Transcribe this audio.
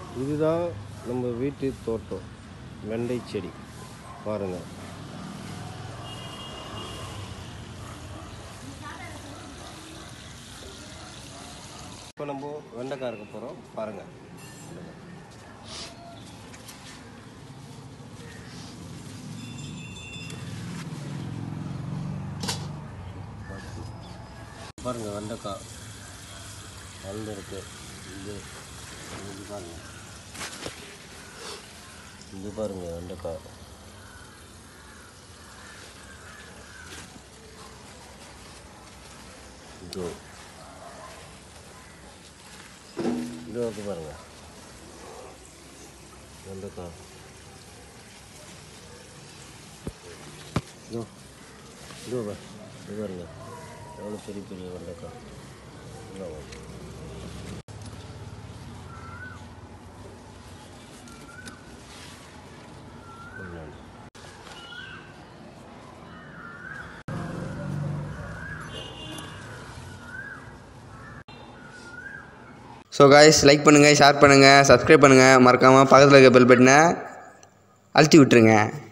இதுதான் நம்ம வீட்டு தோட்டம் வெண்டை செடி பாருங்கள் இப்போ நம்ம வெண்டைக்காய் இருக்க போகிறோம் பாருங்கள் பாருங்கள் வெண்டைக்காய் வளர்ந்துருக்கு இது இது பாருங்கள் இது பாருங்கள் வெண்டைக்காய் இதோ இது வந்து பாருங்க வெண்டைக்காய் இதோ இதோ பா இது பாருங்க எவ்வளோ பெரிய பெரிய வெண்டைக்காய் இதோ பாருங்க. இந்தாங்க. ஸோ காய்ஸ் லைக் பண்ணுங்கள் ஷேர் பண்ணுங்கள் சப்ஸ்கிரைப் பண்ணுங்கள் மறக்காமல் பக்கத்தில் இருக்க பெல் பட்டனை அழுத்தி விட்டுருங்க